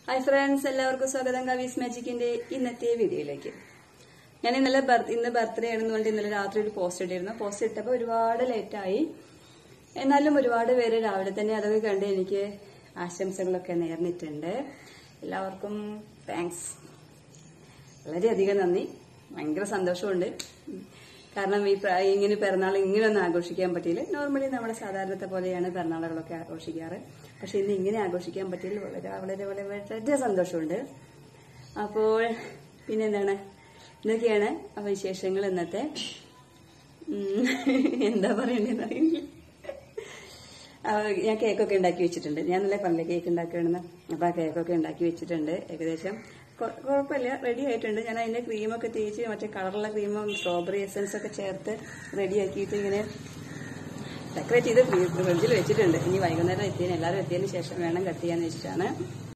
hi friends എല്ലാവർക്കും സ്വാഗതം കവീസ് മാജിക്കിന്റെ ഇന്നത്തെ വീഡിയോയിലേക്ക് ഞാൻ ഇന്നലെ ബർത്ത് ഇന്ന് ബർത്ത്ഡേ ആണെന്ന് പറഞ്ഞിട്ട് ഇന്നലെ രാത്രി ഒരു പോസ്റ്റ് ഇട്ടിരുന്നു പോസ്റ്റ് ഇട്ടപ്പോൾ ഒരുപാട് ലേറ്റായി എന്നാലും ഒരുപാട് പേര് രാവിലെ തന്നെ അതൊക്കെ കണ്ട് എനിക്ക് ആശംസകളൊക്കെ നേർന്നിട്ടുണ്ട് എല്ലാവർക്കും താങ്ക്സ് വളരെയധികം നന്ദി ഭയങ്കര സന്തോഷമുണ്ട് കാരണം ഈ പ്രായ ഇങ്ങനെ പിറന്നാൾ ഇങ്ങനെയൊന്നും ആഘോഷിക്കാൻ പറ്റിയില്ല നോർമലി നമ്മുടെ സാധാരണത്തെ പോലെയാണ് പിറന്നാളുകളൊക്കെ ആഘോഷിക്കാറ് പക്ഷെ ഇന്ന് ഇങ്ങനെ ആഘോഷിക്കാൻ പറ്റിയതിൽ വളരെ വളരെ വളരെ വളരെ സന്തോഷമുണ്ട് അപ്പോൾ പിന്നെന്താണ് ഇതൊക്കെയാണ് ആ വിശേഷങ്ങൾ ഇന്നത്തെ ഉം, എന്താ പറയണ്ടെന്ന് അറിയില്ല ആ, ഞാൻ കേക്കൊക്കെ ഉണ്ടാക്കി വെച്ചിട്ടുണ്ട് ഞാൻ നല്ല പറഞ്ഞില്ലേ കേക്ക് ഉണ്ടാക്കണമെന്ന് അപ്പൊ ആ കേക്കൊക്കെ ഉണ്ടാക്കി വെച്ചിട്ടുണ്ട് ഏകദേശം കൊ- കുഴപ്പമില്ല റെഡി ആയിട്ടുണ്ട് ഞാൻ അതിന്റെ ക്രീമൊക്കെ തേച്ച് മറ്റേ കളറുള്ള ക്രീമും സ്ട്രോബെറി എസൻസ് ഒക്കെ ചേർത്ത് റെഡി ആക്കിയിട്ട് ഇങ്ങനെ ഡെക്കറേറ്റ് ചെയ്ത് ഫ്രീ- ഫ്രിഡ്ജിൽ വെച്ചിട്ടുണ്ട് ഇനി വൈകുന്നേരം എത്തിയതിന് എല്ലാവരും എത്തിയതിന് ശേഷം വേണം കട്ട് ചെയ്യാന്ന് വെച്ചിട്ടാണ്